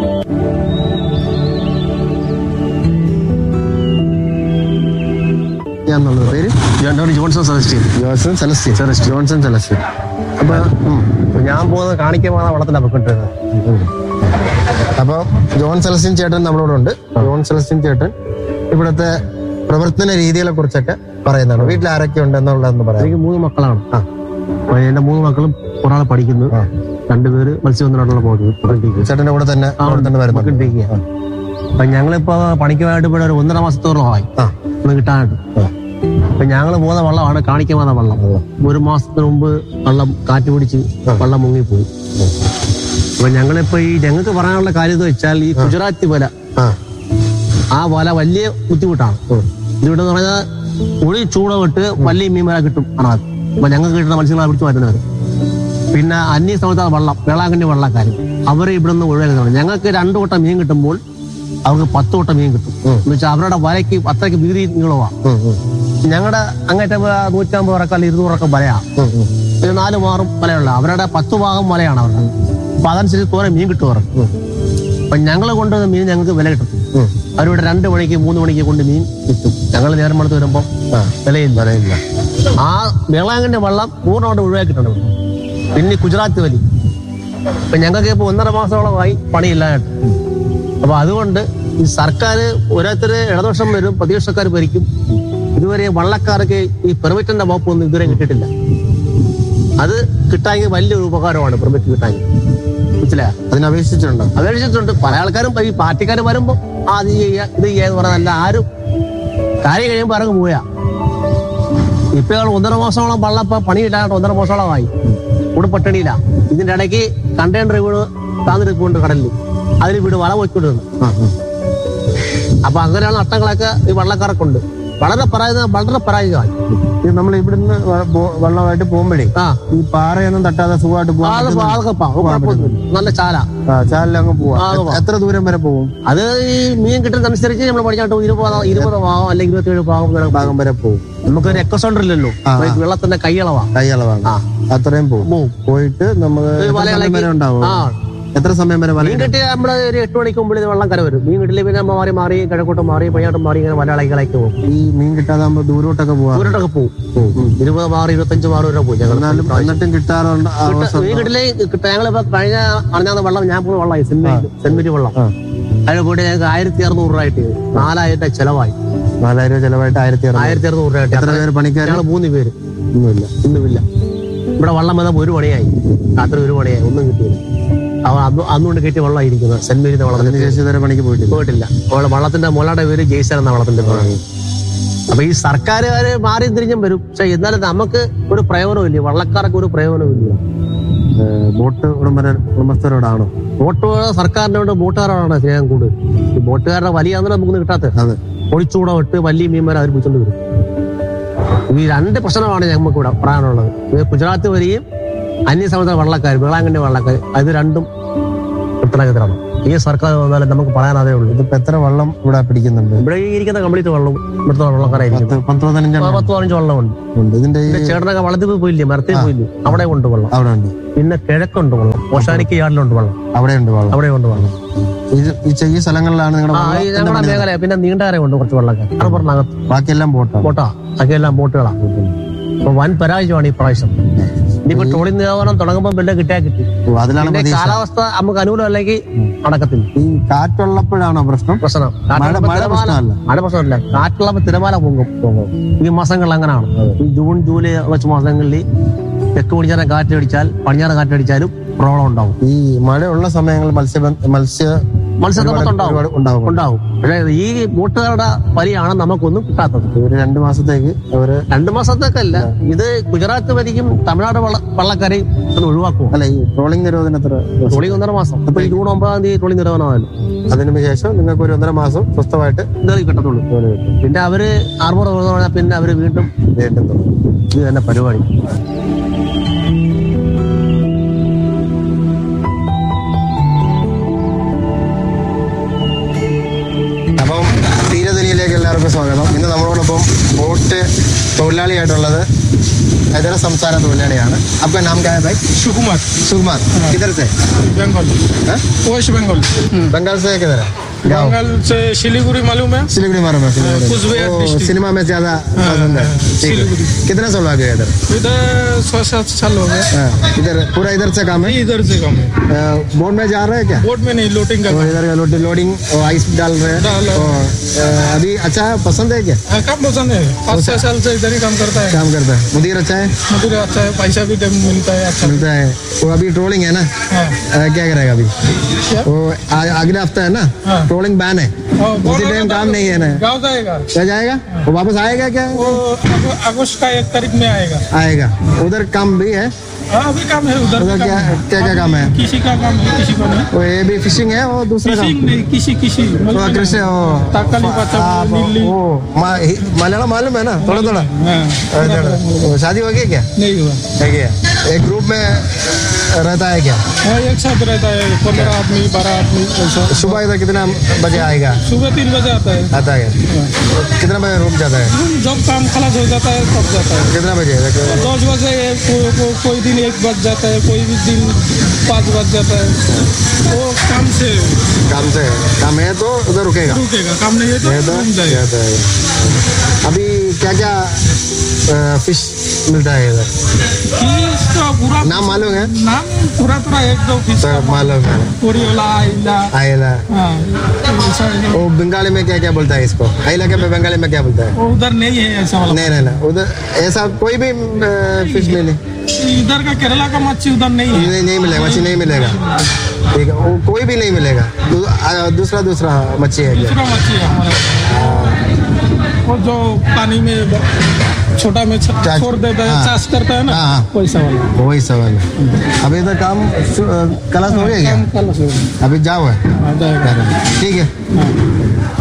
Speaker 2: എന്നുള്ളത് പേര്
Speaker 4: എൻ്റെ പേര് Johnson Celestine
Speaker 2: Johnson Celestine Johnson Celestine
Speaker 4: അപ്പൊ ഞാൻ പോകുന്നത് കാണിക്കാൻ പോകുന്ന വള്ളത്തിലാണ് പൊയ്ക്കൊണ്ടിരുന്നത്
Speaker 2: അപ്പൊ ജോൺ സെലസ്റ്റിൻ ചേട്ടൻ നമ്മളോട് ഉണ്ട് ജോൺ സെലസ്റ്റിൻ ചേട്ടൻ ഇവിടുത്തെ പ്രവർത്തന രീതികളെ കുറിച്ചൊക്കെ പറയുന്നതാണ് വീട്ടിൽ ആരൊക്കെ ഉണ്ട് എന്നുള്ളതെന്ന് പറയാം
Speaker 4: എനിക്ക് മൂന്ന് മക്കളാണ്
Speaker 2: ആ.
Speaker 4: അപ്പൊ എന്റെ മൂന്ന് മക്കളും ഒരാൾ പഠിക്കുന്നു
Speaker 2: ആ.
Speaker 4: രണ്ടുപേര് മത്സ്യബന്ധനമായിട്ടുള്ള പോകുന്നു
Speaker 2: ചേട്ടന്റെ കൂടെ തന്നെ അവിടെ തന്നെ വരുന്നുണ്ട്
Speaker 4: അപ്പൊ ഞങ്ങളിപ്പോ പണിക്കുമായിട്ട് ഇവിടെ ഒരു ഒന്നര മാസത്തോളമായി
Speaker 2: ആ.
Speaker 4: ഒന്ന് കിട്ടാനായിട്ട്
Speaker 2: ആ.
Speaker 4: അപ്പൊ ഞങ്ങൾ പോകുന്ന വള്ളമാണ് കാണിക്കാൻ പോകുന്ന വള്ളം ഒരു മാസത്തിന് മുമ്പ് വള്ളം കാറ്റ് പിടിച്ച് വള്ളം മുങ്ങിപ്പോയി അപ്പൊ ഞങ്ങളിപ്പോ ഈ ഞങ്ങൾക്ക് പറയാനുള്ള കാര്യം എന്ന് വെച്ചാൽ ഈ ഗുജറാത്തി വല
Speaker 2: ആ
Speaker 4: ആ വല വലിയ ബുദ്ധിമുട്ടാണ് ഇതിവിടെ എന്ന് പറഞ്ഞാൽ ഉളി ചൂട വിട്ട് വലിയ മീൻ വല കിട്ടും അതിനകത്ത് അപ്പൊ ഞങ്ങൾക്ക് കിട്ടുന്ന മത്സ്യങ്ങളെ പിടിച്ചു മാറ്റുന്നവർ പിന്നെ അന്യ സ്ഥലത്താണ് വള്ളം വേളാങ്കണ്ണി വള്ളക്കാർ അവർ ഇവിടുന്ന് ഒഴിവാക്കുന്നതാണ് ഞങ്ങൾക്ക് രണ്ടു വട്ടം മീൻ കിട്ടുമ്പോൾ അവർക്ക് പത്ത് വട്ടം മീൻ കിട്ടും എന്ന് വെച്ചാൽ അവരുടെ വലയ്ക്ക് അത്രയ്ക്ക് വീതി നീളമാണ്
Speaker 2: ഉം, ഉം,
Speaker 4: ഞങ്ങളുടെ അങ്ങേറ്റം നൂറ്റമ്പത് ഉറക്കം അല്ലെങ്കിൽ ഇരുന്നൂറക്കം വലയാണ്
Speaker 2: ഉം, ഉം.
Speaker 4: ഒരു നാല് മാറും വലയുള്ള അവരുടെ പത്ത് ഭാഗം വലയാണ് അവരുടെ അപ്പൊ അതനുസരിച്ച് തോനെ മീൻ കിട്ടും അവർക്ക് അപ്പൊ ഞങ്ങൾ കൊണ്ടുവന്ന മീൻ ഞങ്ങൾക്ക് വില കിട്ടും
Speaker 2: ഉം.
Speaker 4: അവരിവിടെ രണ്ട് മണിക്ക് മൂന്ന് മണിക്ക് കൊണ്ട് മീൻ കിട്ടും ഞങ്ങൾ നേരം മണത്ത് വരുമ്പോൾ
Speaker 2: ആ,
Speaker 4: വിലയില്ല
Speaker 2: പറയില്ല
Speaker 4: ആ വേളാങ്കന്റെ വെള്ളം പൂർണ്ണമായിട്ട് ഒഴിവാക്കിയിട്ടുണ്ട് ഇവിടെ. പിന്നെ ഈ ഗുജറാത്ത് വലി ഇപ്പൊ ഞങ്ങൾക്ക് ഇപ്പൊ ഒന്നര മാസത്തോളമായി പണിയില്ലായിട്ട് അപ്പൊ അതുകൊണ്ട് ഈ സർക്കാർ ഓരോരുത്തര് ഇടതുപക്ഷം വരും പ്രതിപക്ഷക്കാർ ഭരിക്കും ഇതുവരെ വള്ളക്കാർക്ക് ഈ പെർമിറ്റിന്റെ വകുപ്പ് ഒന്നും ഇതുവരെ കിട്ടിയിട്ടില്ല അത് കിട്ടാമെങ്കിൽ വലിയൊരു ഉപകാരമാണ് പെർമിറ്റ് കിട്ടാമെങ്കിൽ മനസ്സിലായോ
Speaker 2: അതിന് അപേക്ഷിച്ചിട്ടുണ്ടോ
Speaker 4: അപേക്ഷിച്ചിട്ടുണ്ട് പല ആൾക്കാരും ഈ പാർട്ടിക്കാർ വരുമ്പോ ആ അത് ചെയ്യുക ഇത് ചെയ്യുക എന്ന് പറഞ്ഞല്ല ആരും കാര്യം കഴിയുമ്പോൾ ഇറങ്ങി പോയാ ഇപ്പൊ ഇയാൾ ഒന്നര മാസത്തോളം വള്ളപ്പ പണിയില്ലാണ്ട് ഒന്നര മാസത്തോളമായി ഇവിടെ പട്ടിണിയില്ല ഇതിന്റെ ഇടയ്ക്ക് കണ്ടെയ്നർ വീട് താന്നിരിപ്പുണ്ട് കടലിൽ അതിൽ വീട് വല പോയിക്കൊണ്ടിരുന്നു
Speaker 2: ആ, ആ.
Speaker 4: അപ്പൊ അങ്ങനെയുള്ള നഷ്ടങ്ങളൊക്കെ ഈ വള്ളക്കാർക്കുണ്ട് വളരെ പരാജയ വളരെ പരാജയമായി
Speaker 2: ഇത് നമ്മൾ ഇവിടുന്ന് വ- പോ- വെള്ളമായിട്ട് പോകുമ്പോഴേ
Speaker 4: ആ
Speaker 2: ഈ പാറയൊന്നും തട്ടാതെ സുഖമായിട്ട്
Speaker 4: ആ,
Speaker 2: പോകാൻ
Speaker 4: അത്
Speaker 2: പറ്റുന്ന-
Speaker 4: അതൊക്കെ പാ- അത് കുഴപ്പമൊന്നുമില്ല. നല്ല ചാല
Speaker 2: ആ, ചാലിൽ അങ്ങ് പോവാം
Speaker 4: ആ, പോവാം.
Speaker 2: എത്ര ദൂരം വരെ പോകും
Speaker 4: അത് ഈ മീൻ കിട്ടുന്നതനുസരിച്ച് നമ്മൾ പഠിച്ചാട്ട് ഇരുപത് ഇരുപത് ഭാഗം അല്ലെങ്കിൽ ഇരുപത്തിയേഴ് ഭാഗം വരെ
Speaker 2: ഭാഗം വരെ പോകും
Speaker 4: നമുക്കൊരു എക്കസൗണ്ടർ ഇല്ലല്ലോ
Speaker 2: ആ,
Speaker 4: അപ്പൊ ഈ വെള്ളത്തിന്റെ കൈയളവാ
Speaker 2: കൈയളവാണ്
Speaker 4: ആ.
Speaker 2: അത്രയും പോകും
Speaker 4: പോവും.
Speaker 2: പോയിട്ട് നമ്മൾ
Speaker 4: ഒരു
Speaker 2: എത്ര
Speaker 4: വല
Speaker 2: സമയം
Speaker 4: ഇളക്കി-
Speaker 2: വരെ ഉണ്ടാവും
Speaker 4: ആ
Speaker 2: എത്ര സമയം വരെ വല
Speaker 4: മീൻ കിട്ടിയ നമ്മള് ഒരു എട്ട് മണിക്ക് മുമ്പിൽ ഇത് വെള്ളം കര വരും മീൻ കിട്ടില്ല പിന്നെ നമ്മ മാറി മാറി കിഴക്കോട്ട് മാറി പയ്യാട്ട് മാറി ഇങ്ങനെ വല ഇളക്കി ഇളക്കി പോകും
Speaker 2: ഈ മീൻ കിട്ടാതാകുമ്പോ ദൂരോട്ടൊക്കെ പോവാം
Speaker 4: ദൂരോട്ടൊക്കെ പോകും ഉം. ഇരുപത് മാറി ഇരുപത്തഞ്ച് മാറി വരെ പോകും ഞങ്ങൾ
Speaker 2: എന്നാലും എന്നിട്ടും കിട്ടാറുണ്ട് ആ അവസ്ഥ
Speaker 4: മീൻ കിട്ടില്ലേ കിട്ടാ ഞങ്ങളിപ്പോ കഴിഞ്ഞ അറിഞ്ഞാൽ വെള്ളം ഞാൻ പോകുന്ന വെള്ളമായി സെന്മേരി സെന്മേരി വെള്ളം
Speaker 2: ആ.
Speaker 4: അതിന് കൂടി ഞങ്ങൾക്ക് ആയിരത്തി അറുന്നൂറ് രൂപയായിട്ട് നാലായിരം ചെലവായി
Speaker 2: നാലായിരം രൂപ ചെലവായിട്ട് ആയിരത്തി അറുന്നൂറ്
Speaker 4: ആയിരത്തി അറുന്നൂറ്
Speaker 2: എത്ര
Speaker 4: രൂപയായിട്ട്
Speaker 2: പേര് പണിക്കാർ
Speaker 4: ഞങ്ങൾ മൂന്ന് പേര്
Speaker 2: ഒന്നുമില്ല
Speaker 4: ഒന്നുമില്ല ഇവിടെ വെള്ളം വന്നപ്പോ ഒരു പണിയായി രാത്രി ഒരു പണിയായി ഒന്നും കിട്ടിയില്ല അവൻ അന്ന് അന്നുകൊണ്ട് കയറ്റിയ വെള്ളമായിരിക്കുന്നത് സെന്റ് മേരിന്റെ വെള്ളത്തിന്
Speaker 2: അതിനുശേഷം ഇതുവരെ പണിക്ക് പോയിട്ടില്ല
Speaker 4: പോയിട്ടില്ല അവളെ വള്ളത്തിന്റെ മുലയുടെ പേര് ജയ്സൺ എന്ന വള്ളത്തിന്റെ പേരാണ് അപ്പൊ ഈ സർക്കാരുകാര് മാറി തിരിഞ്ഞും വരും പക്ഷെ എന്നാലും നമുക്ക് ഒരു പ്രയോജനമില്ല വള്ളക്കാർക്ക് ഒരു പ്രയോജനമില്ല
Speaker 2: ഏഹ് ബോട്ട് ഉടമര ഉടമസ്ഥരോടാണോ
Speaker 4: ബോട്ട് സർക്കാരിനോട് ബോട്ടുകാരോടാണ് സ്നേഹം കൂടുതൽ ഈ ബോട്ടുകാരുടെ വലിയ നമുക്കൊന്നും കിട്ടാത്തത്
Speaker 2: അതെ
Speaker 4: ഒളിച്ചൂടെ വിട്ട് വലിയ മീൻമാരെ അവർ പിടിച്ചോണ്ട് വരും ഈ രണ്ട് പ്രശ്നമാണ് ഞങ്ങൾക്ക് ഇവിടെ പറയാനുള്ളത് ഇത് ഗുജറാത്ത് വരികയും അന്യ സമയത്തെ വള്ളക്കാർ വേളാങ്കണ്ണി വള്ളക്കാർ അത് രണ്ടും വൃത്തിയാക്കി തരണം ഈ സർക്കാർ വന്നാലും നമുക്ക് പറയാനതേ ഉള്ളൂ
Speaker 2: ഇതിപ്പോ എത്ര വെള്ളം ഇവിടെ പിടിക്കുന്നുണ്ട്
Speaker 4: ഇവിടെ ഈ ഇരിക്കുന്ന കംപ്ലീറ്റ് വെള്ളം ഇവിടുത്തെ വെള്ളക്കാരായിരിക്കും
Speaker 2: പത്ത് പത്ത് പതിനഞ്ചെണ്ണം
Speaker 4: പത്ത് പതിനഞ്ച് വെള്ളമുണ്ട്
Speaker 2: ഉണ്ട് ഇതിന്റെ ഈ
Speaker 4: പിന്നെ ചേട്ടനൊക്കെ വള്ളത്തിൽ പോയില്ലേ മരത്തിൽ പോയില്ലേ അവിടെ ഉണ്ട് വെള്ളം
Speaker 2: അവിടെ ഉണ്ട്
Speaker 4: പിന്നെ കിഴക്കുണ്ട് വെള്ളം ഓഷാനിക്ക് യാർഡിലുണ്ട് വെള്ളം
Speaker 2: അവിടെ ഉണ്ട് വെള്ളം
Speaker 4: അവിടെ ഉണ്ട് വെള്ളം
Speaker 2: ഇത് ഈ ചെ- ഈ സ്ഥലങ്ങളിലാണ് നിങ്ങളുടെ
Speaker 4: ആ ഈ ഞങ്ങളുടെ മേഖല പിന്നെ നീണ്ടകരയുണ്ട് കുറച്ച് വെള്ളക്കാർ ഹാർബറിനകത്ത്
Speaker 2: ബാക്കിയെല്ലാം ബോട്ടാണ്
Speaker 4: ബോട്ടാ ബാക്കിയെല്ലാം ബോട്ടുകളാണ് അപ്പൊ വൻ പരാജയമാണ് ഈ പ്രാവശ്യം ഇനിയിപ്പോ ട്രോളിംഗ് നിരോധനം തുടങ്ങുമ്പോൾ പിന്നെ കിട്ടിയാ കിട്ടി
Speaker 2: ഓ, അതിലാണ്
Speaker 4: പിന്നെ
Speaker 2: പ്രതീക്ഷ
Speaker 4: കാലാവസ്ഥ നമുക്ക് അനുകൂലം അല്ലെങ്കിൽ നടക്കത്തില്ല
Speaker 2: ഈ കാറ്റുള്ളപ്പോഴാണോ പ്രശ്നം
Speaker 4: പ്രശ്നം
Speaker 2: മഴ
Speaker 4: കാറ്റുള്ളപ്പോ
Speaker 2: മഴ
Speaker 4: തിരമാല-
Speaker 2: പ്രശ്നമല്ല
Speaker 4: മഴ പ്രശ്നമല്ല കാറ്റുള്ളപ്പോ തിരമാല പൊങ്ങും പൊങ്ങും. ഈ മാസങ്ങളിൽ അങ്ങനെയാണ് ഈ ജൂൺ ജൂലൈ വെച്ച് മാസങ്ങളിൽ തെക്ക് പടിഞ്ഞാറൻ കാറ്റടിച്ചാൽ പടിഞ്ഞാറൻ കാറ്റടിച്ചാലും പ്രോബ്ലം ഉണ്ടാവും
Speaker 2: ഈ മഴയുള്ള സമയങ്ങളിൽ മത്സ്യ മത്സ്യ
Speaker 4: മത്സ്യസമ്പത്ത് ഉണ്ടാവും
Speaker 2: ഒരുപാട് ഉണ്ടാവും
Speaker 4: ഉണ്ടാവും പക്ഷേ ഈ ബോട്ടുകാരുടെ വരിയാണ് നമുക്കൊന്നും കിട്ടാത്തത്
Speaker 2: ഒരു രണ്ടു മാസത്തേക്ക് അവര്
Speaker 4: രണ്ടു മാസത്തേക്കല്ല ഇത് ഗുജറാത്ത് വരിക്കും തമിഴ്നാട് വള്ള വള്ളക്കാരെയും ഒന്ന് ഒഴിവാക്കും
Speaker 2: അല്ല ഈ ട്രോളിംഗ് നിരോധനം എത്ര ദിവസം?
Speaker 4: ട്രോളിംഗ് ഒന്നര മാസം ഇപ്പൊ ഈ ജൂൺ ഒമ്പതാം തീയതി ട്രോളിംഗ് നിരോധനമായാലും
Speaker 2: അതിനു ശേഷം നിങ്ങൾക്ക് ഒരു ഒന്നര മാസം സ്വസ്ഥമായിട്ട്
Speaker 4: ഇതേ കിട്ടത്തുള്ളൂ
Speaker 2: ജോലി കിട്ടും
Speaker 4: പിന്നെ അവര് ആർബർ തുറന്നു പിന്നെ അവര് വീണ്ടും
Speaker 2: വീണ്ടും തുടങ്ങും.
Speaker 4: ഇത് തന്നെ പരിപാടി
Speaker 2: അപ്പം തീരധനിയിലേക്ക് എല്ലാവർക്കും സ്വാഗതം ഇന്ന് നമ്മളോടൊപ്പം ബോട്ട് തൊഴിലാളിയായിട്ടുള്ളത് ഇതര സംസ്ഥാന തൊഴിലാളിയാണ് आपका नाम क्या है भाई
Speaker 5: सुकुमार
Speaker 2: सुकुमार किधर से
Speaker 5: बंगाल
Speaker 2: हाँ?
Speaker 5: वेस्ट बंगाल
Speaker 2: बंगाल से किधर है गाँव
Speaker 5: बंगाल से सिलीगुड़ी मालूम है
Speaker 2: सिलीगुड़ी मारो में सिलीगुड़ी
Speaker 5: कुचबिहार
Speaker 2: ओ,
Speaker 5: डिस्ट्रिक्ट।
Speaker 2: सिनेमा में ज्यादा पसंद है ठीक है
Speaker 5: सिलीगुड़ी।
Speaker 2: कितना साल आ गया इधर
Speaker 5: इधर छह सात साल हो गए
Speaker 2: हाँ, इधर पूरा इधर से काम है
Speaker 5: इधर से कम है
Speaker 2: अ, बोट में जा रहे हैं क्या
Speaker 5: बोट में नहीं लोटिंग का
Speaker 2: तो इधर का लोड- लोडिंग और आइस डाल रहे हैं
Speaker 5: डाल रहे
Speaker 2: और, अ, अभी अच्छा है पसंद है क्या
Speaker 5: हाँ, काम पसंद है पाँच छह साल से इधर ही काम करता है
Speaker 2: काम करता है मुदीर अच्छा है
Speaker 5: मजदूरी अच्छा है पैसा भी टाइम मिलता है अच्छा
Speaker 2: मिलता है वो अभी ट्रोलिंग है ना
Speaker 5: हाँ
Speaker 2: अ, क्या करेगा अभी
Speaker 5: क्या?
Speaker 2: वो आ- अगले हफ्ता है ना
Speaker 5: हाँ।
Speaker 2: ट्रोलिंग बैन है
Speaker 5: हाँ,
Speaker 2: उसी
Speaker 5: बोल
Speaker 2: टाइम
Speaker 5: रहा
Speaker 2: काम
Speaker 5: था,
Speaker 2: नहीं है ना
Speaker 5: गाँव जाएगा
Speaker 2: क्या जाएगा वो वापस आएगा क्या
Speaker 5: वो अगु- अगस्त का एक तारीख में आएगा
Speaker 2: आएगा उधर काम भी है
Speaker 5: हाँ अभी काम है उधर
Speaker 2: उधर
Speaker 5: भी
Speaker 2: क्या
Speaker 5: काम है।
Speaker 2: क्या क्या काम है
Speaker 5: किसी का काम है किसी का नहीं
Speaker 2: वो ये भी फिशिंग है वो दूसरा काम
Speaker 5: किसी नहीं किसी किसी
Speaker 2: वो
Speaker 5: मतलब
Speaker 2: कृषि वो
Speaker 5: ताकाली पाचा
Speaker 2: आप-
Speaker 5: नीली
Speaker 2: वो मा- ही- मलयालम मालूम है ना थोड़ा थोड़ा
Speaker 5: हाँ
Speaker 2: थोड़ा थोड़ा। वो शादी हो गई क्या
Speaker 5: नहीं हुआ
Speaker 2: है क्या एक ग्रुप में रहता है क्या
Speaker 5: हाँ एक साथ रहता है पंद्रह आदमी बारह आदमी ऐसा
Speaker 2: सुबह इधर कितना बजे आएगा
Speaker 5: सुबह तीन बजे आता है
Speaker 2: आता है कितना बजे रूम जाता है
Speaker 5: जब काम खलास हो जाता है तब जाता है
Speaker 2: कितना बजे
Speaker 5: दस बजे को, को, कोई दिन एक बज जाता है कोई भी दिन पाँच बज जाता है वो काम से
Speaker 2: काम से काम है तो उधर रुकेगा
Speaker 5: रुकेगा काम नहीं है तो
Speaker 2: ये तो
Speaker 5: रुक जाएगा
Speaker 2: जाता है अभी क्या क्या फिश मिलता है इधर
Speaker 5: फिश का पूरा
Speaker 2: नाम मालूम है
Speaker 5: नाम पूरा पूरा एक दो फिश
Speaker 2: तो मालूम है
Speaker 5: पूरी वाला आइला
Speaker 2: आयला
Speaker 5: हाँ ऐसा है।
Speaker 2: वो बंगाली में क्या क्या बोलता है इसको आयला के में बंगाली में क्या बोलता है
Speaker 5: वो उधर नहीं है ऐसा वाला
Speaker 2: नहीं नहीं नहीं उधर ऐसा कोई भी फिश मिले
Speaker 5: इधर का केरला का मच्छी उधर नहीं है
Speaker 2: नहीं नहीं मिलेगा मच्छी नहीं मिलेगा ठीक है वो कोई भी नहीं मिलेगा दू- आ, दूसरा दूसरा मच्छी है क्या
Speaker 5: दूसरा मच्छी है हमारा वो जो पानी में ब- छोटा में छ-
Speaker 2: चास-
Speaker 5: छोड़ देता है
Speaker 2: हाँ।
Speaker 5: चाष करता है ना
Speaker 2: हाँ, हाँ।
Speaker 5: वैसा वाला
Speaker 2: वही सवाल है अभी इधर काम शु- अ, क्लास हो गया
Speaker 5: काम
Speaker 2: क्या
Speaker 5: कल से
Speaker 2: अभी जाओ है
Speaker 5: आ जाएगा
Speaker 2: ठीक है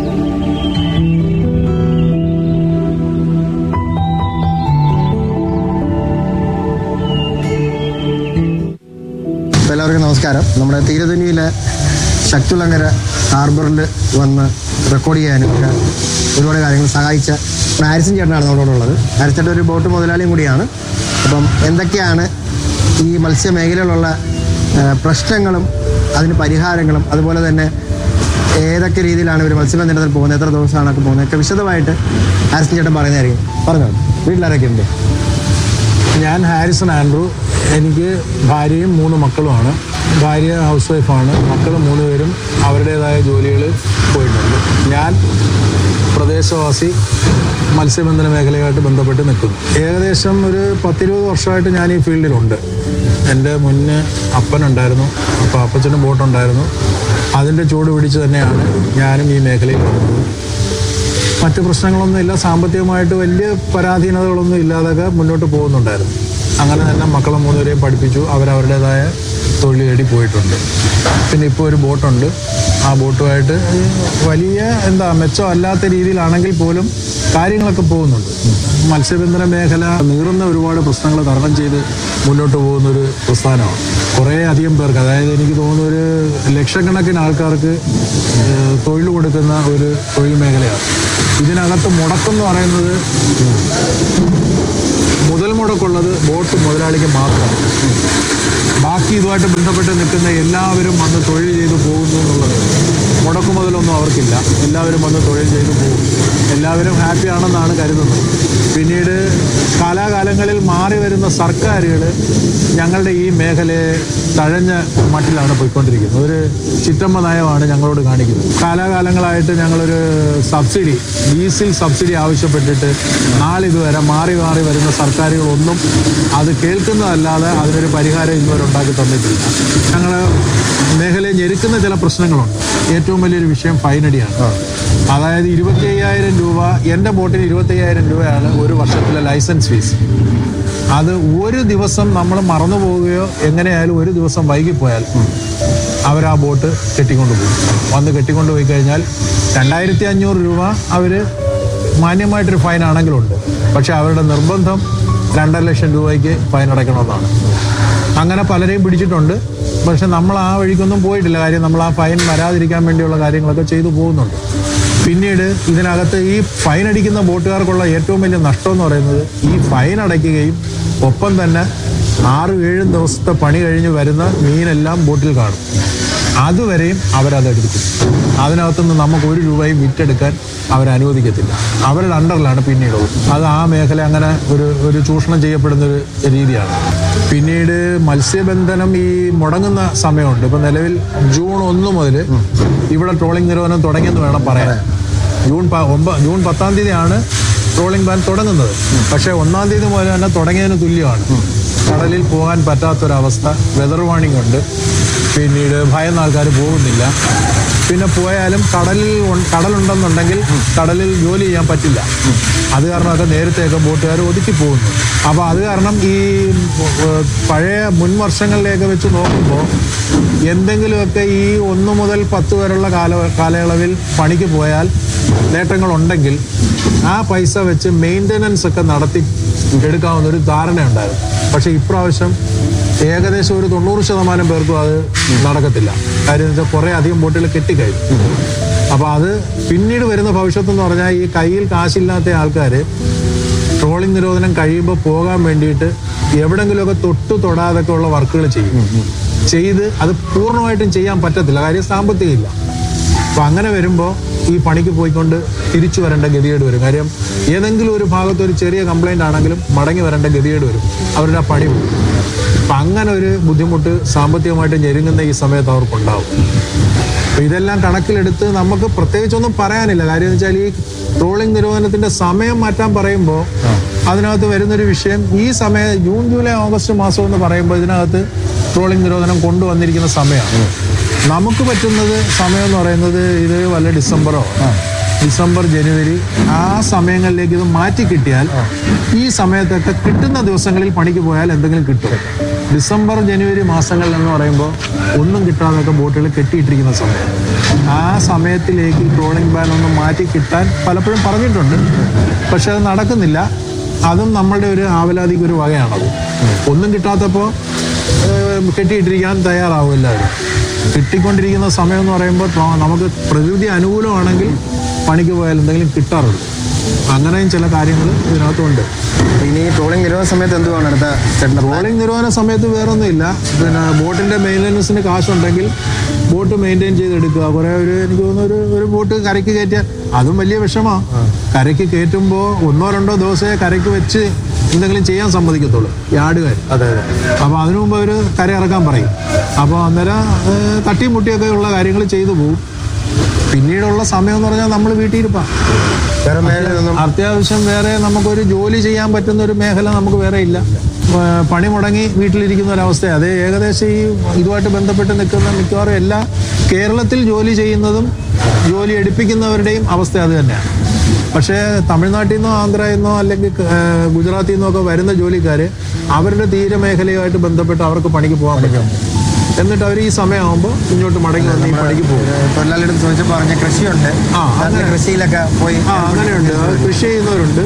Speaker 2: അപ്പോൾ എല്ലാവർക്കും നമസ്കാരം നമ്മുടെ തീരധനിയിലെ ശക്തുലങ്കര ഹാർബറിൽ വന്ന് റെക്കോർഡ് ചെയ്യാനും ഒക്കെ ഒരുപാട് കാര്യങ്ങൾ സഹായിച്ച നമ്മുടെ ഹാരിസൺ ചേട്ടനാണ് നമ്മളോടുള്ളത് ഹാരിസൺ ചേട്ടൻ ഒരു ബോട്ട് മുതലാളിയും കൂടിയാണ് അപ്പം എന്തൊക്കെയാണ് ഈ മത്സ്യമേഖലയിലുള്ള ആ, പ്രശ്നങ്ങളും അതിന് പരിഹാരങ്ങളും അതുപോലെ തന്നെ ഏതൊക്കെ രീതിയിലാണ് ഇവർ മത്സ്യബന്ധനത്തിൽ പോകുന്നത് എത്ര ദിവസമാണ് ഒക്കെ പോകുന്നത് ഒക്കെ വിശദമായിട്ട് ഹാരിസൺ ചേട്ടൻ പറയുന്നതായിരിക്കും പറഞ്ഞോ വീട്ടിലാരൊക്കെ ഉണ്ട്
Speaker 6: ഞാൻ ഹാരിസൺ ആൻഡ്രു എനിക്ക് ഭാര്യയും മൂന്ന് മക്കളുമാണ് ഭാര്യ ഹൗസ് വൈഫാണ് മക്കൾ മൂന്ന് പേരും അവരുടേതായ ജോലികൾ പോയിട്ടുണ്ട് ഞാൻ പ്രദേശവാസി മത്സ്യബന്ധന മേഖലയുമായിട്ട് ബന്ധപ്പെട്ട് നിൽക്കുന്നു ഏകദേശം ഒരു പത്തിരുപത് വർഷമായിട്ട് ഞാൻ ഈ ഫീൽഡിലുണ്ട് എൻ്റെ മുന്നേ അപ്പനുണ്ടായിരുന്നു അപ്പോൾ അപ്പച്ചനും ബോട്ടുണ്ടായിരുന്നു അതിൻ്റെ ചൂട് പിടിച്ച് തന്നെയാണ് ഞാനും ഈ മേഖലയിൽ വന്നത് മറ്റ് പ്രശ്നങ്ങളൊന്നും ഇല്ല സാമ്പത്തികമായിട്ട് വലിയ പരാധീനതകളൊന്നും ഇല്ലാതൊക്കെ മുന്നോട്ട് പോകുന്നുണ്ടായിരുന്നു അങ്ങനെ തന്നെ മക്കളെ മൂന്നുപേരെയും പഠിപ്പിച്ചു അവരവരുടേതായ തൊഴിൽ തേടി പോയിട്ടുണ്ട് പിന്നെ ഇപ്പോൾ ഒരു ബോട്ടുണ്ട് ആ ബോട്ടുമായിട്ട് ഈ വലിയ എന്താ മെച്ചമല്ലാത്ത രീതിയിലാണെങ്കിൽ പോലും കാര്യങ്ങളൊക്കെ പോകുന്നുണ്ട് മത്സ്യബന്ധന മേഖല നീറുന്ന ഒരുപാട് പ്രശ്നങ്ങൾ തരണം ചെയ്ത് മുന്നോട്ട് പോകുന്ന ഒരു പ്രസ്ഥാനമാണ് കുറേ അധികം പേർക്ക് അതായത് എനിക്ക് തോന്നുന്നു ഒരു ലക്ഷക്കണക്കിന് ആൾക്കാർക്ക് ഏഹ്, തൊഴിൽ കൊടുക്കുന്ന ഒരു തൊഴിൽ മേഖലയാണ് ഇതിനകത്ത് മുടക്കം എന്ന് പറയുന്നത് മുതൽ മുടക്കുള്ളത് ബോട്ട് മുതലാളിക്ക് മാത്രമാണ് ബാക്കി ഇതുമായിട്ട് ബന്ധപ്പെട്ട് നിൽക്കുന്ന എല്ലാവരും വന്ന് തൊഴിൽ ചെയ്ത് പോകുന്നു എന്നുള്ളത് മുടക്കു മുതലൊന്നും അവർക്കില്ല എല്ലാവരും വന്ന് തൊഴിൽ ചെയ്ത് പോകും എല്ലാവരും ഹാപ്പി ആണെന്നാണ് കരുതുന്നത് പിന്നീട് കാലാകാലങ്ങളിൽ മാറി വരുന്ന സർക്കാരുകൾ ഞങ്ങളുടെ ഈ മേഖലയെ തഴഞ്ഞ മട്ടിലാണ് പോയിക്കൊണ്ടിരിക്കുന്നത് ഒരു ചിറ്റമ്മ നയമാണ് ഞങ്ങളോട് കാണിക്കുന്നത് കാലാകാലങ്ങളായിട്ട് ഞങ്ങളൊരു സബ്സിഡി ഡീസൽ സബ്സിഡി ആവശ്യപ്പെട്ടിട്ട് നാളിതുവരെ മാറി മാറി വരുന്ന സർക്കാരുകളൊന്നും അത് കേൾക്കുന്നതല്ലാതെ അതിനൊരു പരിഹാരം ഇതുവരെ ഉണ്ടാക്കി തന്നിട്ടില്ല ഞങ്ങൾ മേഖലയെ ഞെരുക്കുന്ന ചില പ്രശ്നങ്ങളുണ്ട് ഏറ്റവും വലിയൊരു വിഷയം ഫൈനടിയാണ് അതായത് ഇരുപത്തി അയ്യായിരം രൂപ എൻ്റെ ബോട്ടിന് ഇരുപത്തി അയ്യായിരം രൂപയാണ് ഒരു വർഷത്തിലെ ലൈസൻസ് ഫീസ് അത് ഒരു ദിവസം നമ്മൾ മറന്നു പോവുകയോ എങ്ങനെയായാലും ഒരു ദിവസം വൈകിപ്പോയാൽ അവർ ആ ബോട്ട് കെട്ടിക്കൊണ്ട് പോകും വന്ന് കെട്ടിക്കൊണ്ട് പോയി കഴിഞ്ഞാൽ രണ്ടായിരത്തി അഞ്ഞൂറ് രൂപ അവർ മാന്യമായിട്ടൊരു ഫൈൻ ആണെങ്കിലുണ്ട് പക്ഷെ അവരുടെ നിർബന്ധം രണ്ടര ലക്ഷം രൂപയ്ക്ക് ഫൈൻ അടയ്ക്കണമെന്നാണ് അങ്ങനെ പലരെയും പിടിച്ചിട്ടുണ്ട് പക്ഷെ നമ്മൾ ആ വഴിക്കൊന്നും പോയിട്ടില്ല കാര്യം നമ്മൾ ആ ഫൈൻ വരാതിരിക്കാൻ വേണ്ടിയുള്ള കാര്യങ്ങളൊക്കെ ചെയ്തു പോകുന്നുണ്ട് പിന്നീട് ഇതിനകത്ത് ഈ ഫൈൻ അടിക്കുന്ന ബോട്ടുകാർക്കുള്ള ഏറ്റവും വലിയ നഷ്ടം എന്ന് പറയുന്നത് ഈ ഫൈൻ അടയ്ക്കുകയും ഒപ്പം തന്നെ ആറും ഏഴും ദിവസത്തെ പണി കഴിഞ്ഞ് വരുന്ന മീനെല്ലാം ബോട്ടിൽ കാണും അതുവരെയും അവരത് എടുക്കും അതിനകത്തുനിന്ന് നമുക്ക് ഒരു രൂപയും വിറ്റെടുക്കാൻ അവർ അനുവദിക്കത്തില്ല അവരുടെ അണ്ടറിലാണ് പിന്നീടുള്ളത് അത് ആ മേഖല അങ്ങനെ ഒരു ഒരു ചൂഷണം ചെയ്യപ്പെടുന്ന ഒരു രീതിയാണ് പിന്നീട് മത്സ്യബന്ധനം ഈ മുടങ്ങുന്ന സമയമുണ്ട് ഇപ്പൊ നിലവിൽ ജൂൺ ഒന്ന് മുതൽ ഇവിടെ ട്രോളിംഗ് നിരോധനം തുടങ്ങിയെന്ന് വേണം പറയാൻ ജൂൺ പ- ഒമ്പ ജൂൺ പത്താം തീയതിയാണ് ട്രോളിംഗ് ബാൻ തുടങ്ങുന്നത് പക്ഷേ ഒന്നാം തീയതി മുതൽ തന്നെ തുടങ്ങിയതിന് തുല്യമാണ് കടലിൽ പോകാൻ പറ്റാത്തൊരവസ്ഥ വെതർ വാണിംഗ് ഉണ്ട് പിന്നീട് ഭയന്ന ആൾക്കാർ പോകുന്നില്ല പിന്നെ പോയാലും കടലിൽ ഉൺ- കടലുണ്ടെന്നുണ്ടെങ്കിൽ കടലിൽ ജോലി ചെയ്യാൻ പറ്റില്ല അത് കാരണമൊക്കെ നേരത്തെയൊക്കെ ബോട്ടുകാർ ഒതുക്കി പോകുന്നു അപ്പോൾ അത് കാരണം ഈ ഏഹ്, പഴയ മുൻ വർഷങ്ങളിലേക്ക് വെച്ച് നോക്കുമ്പോൾ എന്തെങ്കിലുമൊക്കെ ഈ ഒന്ന് മുതൽ പത്ത് വരെയുള്ള കാല കാലയളവിൽ പണിക്ക് പോയാൽ നേട്ടങ്ങളുണ്ടെങ്കിൽ ആ പൈസ വെച്ച് മെയിൻ്റനൻസ് ഒക്കെ നടത്തി എടുക്കാവുന്ന ഒരു ധാരണയുണ്ടായിരുന്നു പക്ഷേ ഇപ്രാവശ്യം ഏകദേശം ഒരു തൊണ്ണൂറ് ശതമാനം പേർക്കും അത് നടക്കത്തില്ല കാര്യം എന്ന് വെച്ചാൽ കുറേ അധികം ബോട്ടുകൾ കെട്ടിക്കഴിഞ്ഞു അപ്പോൾ അത് പിന്നീട് വരുന്ന ഭവിഷ്യത്ത് എന്ന് പറഞ്ഞാൽ ഈ കയ്യിൽ കാശില്ലാത്ത ആൾക്കാർ ട്രോളിംഗ് നിരോധനം കഴിയുമ്പോൾ പോകാൻ വേണ്ടിയിട്ട് എവിടെങ്കിലുമൊക്കെ തൊട്ടു തൊടാതൊക്കെ ഉള്ള വർക്കുകൾ ചെയ്യും ചെയ്ത് അത് പൂർണ്ണമായിട്ടും ചെയ്യാൻ പറ്റത്തില്ല കാര്യം സാമ്പത്തികമില്ല അപ്പൊ അങ്ങനെ വരുമ്പോൾ ഈ പണിക്ക് പോയിക്കൊണ്ട് തിരിച്ചു വരേണ്ട ഗതികേട് വരും കാര്യം ഏതെങ്കിലും ഒരു ഭാഗത്ത് ഒരു ചെറിയ കംപ്ലൈന്റ് ആണെങ്കിലും മടങ്ങി വരേണ്ട ഗതികേട് വരും അവരുടെ ആ പണി പോകും അപ്പൊ അങ്ങനെ ഒരു ബുദ്ധിമുട്ട് സാമ്പത്തികമായിട്ട് ഞെരുങ്ങുന്ന ഈ സമയത്ത് അവർക്കുണ്ടാവും അപ്പൊ ഇതെല്ലാം കണക്കിലെടുത്ത് നമുക്ക് പ്രത്യേകിച്ചൊന്നും പറയാനില്ല കാര്യം എന്ന് വെച്ചാൽ ഈ ട്രോളിംഗ് നിരോധനത്തിന്റെ സമയം മാറ്റാൻ പറയുമ്പോൾ അതിനകത്ത് വരുന്നൊരു വിഷയം ഈ സമയം ജൂൺ ജൂലൈ ഓഗസ്റ്റ് മാസം എന്ന് പറയുമ്പോൾ ഇതിനകത്ത് ട്രോളിംഗ് നിരോധനം കൊണ്ടുവന്നിരിക്കുന്ന സമയമാണ് നമുക്ക് പറ്റുന്നത് സമയം എന്ന് പറയുന്നത് ഇത് വല്ല ഡിസംബറോ ഡിസംബർ ജനുവരി ആ സമയങ്ങളിലേക്ക് ഇത് മാറ്റി കിട്ടിയാൽ ഈ സമയത്തൊക്കെ കിട്ടുന്ന ദിവസങ്ങളിൽ പണിക്ക് പോയാൽ എന്തെങ്കിലും കിട്ടും ഡിസംബർ ജനുവരി മാസങ്ങളിൽ എന്ന് പറയുമ്പോൾ ഒന്നും കിട്ടാതൊക്കെ ബോട്ടുകൾ കെട്ടിയിട്ടിരിക്കുന്ന സമയം ആ സമയത്തിലേക്ക് ട്രോളിംഗ് ബാൻ ഒന്ന് മാറ്റി കിട്ടാൻ പലപ്പോഴും പറഞ്ഞിട്ടുണ്ട് പക്ഷെ അത് നടക്കുന്നില്ല അതും നമ്മളുടെ ഒരു ആവലാതിക്ക് ഒരു വകയാണത് ഒന്നും കിട്ടാത്തപ്പോൾ ഏഹ്, കെട്ടിയിട്ടിരിക്കാൻ തയ്യാറാവും എല്ലാവരും കിട്ടിക്കൊണ്ടിരിക്കുന്ന സമയം എന്ന് പറയുമ്പോൾ ട്രോ- നമുക്ക് പ്രകൃതി അനുകൂലമാണെങ്കിൽ പണിക്ക് പോയാൽ എന്തെങ്കിലും കിട്ടാറുണ്ട് അങ്ങനെയും ചില കാര്യങ്ങൾ ഇതിനകത്തുണ്ട്
Speaker 2: ഇനി ട്രോളിംഗ് നിരോധന സമയത്ത് എന്തുവാണ് അടുത്ത ചേട്ടൻ്റെ പ്ലാൻ
Speaker 6: ട്രോളിംഗ് നിരോധന സമയത്ത് വേറൊന്നുമില്ല പിന്നെ ബോട്ടിന്റെ മെയിൻ്റനൻസിന് കാശുണ്ടെങ്കിൽ ബോട്ട് മെയിൻറ്റെയിൻ ചെയ്തെടുക്കുക കുറെ ഒരു എനിക്ക് തോന്നുന്നു ഒരു ഒരു ബോട്ട് കരയ്ക്ക് കയറ്റിയാൽ അതും വലിയ വിഷമാണ് കരയ്ക്ക് കയറ്റുമ്പോൾ ഒന്നോ രണ്ടോ ദിവസമേ കരയ്ക്ക് വെച്ച് എന്തെങ്കിലും ചെയ്യാൻ സമ്മതിക്കത്തുള്ളൂ യാർഡുകാർ
Speaker 2: അതെ അതെ
Speaker 6: അപ്പോൾ അതിനു മുമ്പ് അവർ കര ഇറക്കാൻ പറയും അപ്പോൾ അന്നേരം ഏഹ്, തട്ടിയും മുട്ടിയൊക്കെ ഉള്ള കാര്യങ്ങൾ ചെയ്തു പോകും പിന്നീടുള്ള സമയം എന്ന് പറഞ്ഞാൽ നമ്മൾ വീട്ടിലിരിപ്പാണ്
Speaker 2: വേറെ മേഖലയൊന്നും
Speaker 6: അത്യാവശ്യം വേറെ നമുക്കൊരു ജോലി ചെയ്യാൻ പറ്റുന്ന ഒരു മേഖല നമുക്ക് വേറെ ഇല്ല ഏഹ് പണി മുടങ്ങി വീട്ടിലിരിക്കുന്ന ഒരവസ്ഥ അത് ഏകദേശം ഈ ഇതുമായിട്ട് ബന്ധപ്പെട്ട് നിൽക്കുന്ന മിക്കവാറും എല്ലാ കേരളത്തിൽ ജോലി ചെയ്യുന്നതും ജോലി എടുപ്പിക്കുന്നവരുടെയും അവസ്ഥ അത് തന്നെയാണ് പക്ഷേ തമിഴ്നാട്ടിൽ നിന്നോ ആന്ധ്രയിൽ നിന്നോ അല്ലെങ്കിൽ ഏഹ് ഗുജറാത്തിൽ നിന്നോ ഒക്കെ വരുന്ന ജോലിക്കാർ അവരുടെ തീരമേഖലയുമായിട്ട് ബന്ധപ്പെട്ട് അവർക്ക് പണിക്ക് പോകാൻ പറ്റും എന്നിട്ട് അവർ ഈ സമയമാകുമ്പോൾ ഇങ്ങോട്ട് മടങ്ങി വന്ന് ഈ പണിക്ക് പോകും
Speaker 2: തൊഴിലാളിയുടെ അടുത്ത് ചോദിച്ചപ്പോൾ പറഞ്ഞ കൃഷിയുണ്ട്
Speaker 6: ആ,
Speaker 2: അതിന്
Speaker 6: അങ്ങനെ.
Speaker 2: കൃഷിയിലൊക്കെ പോയി
Speaker 6: ആ അങ്ങനെയുണ്ട് അത് കൃഷി ചെയ്യുന്നവരുണ്ട്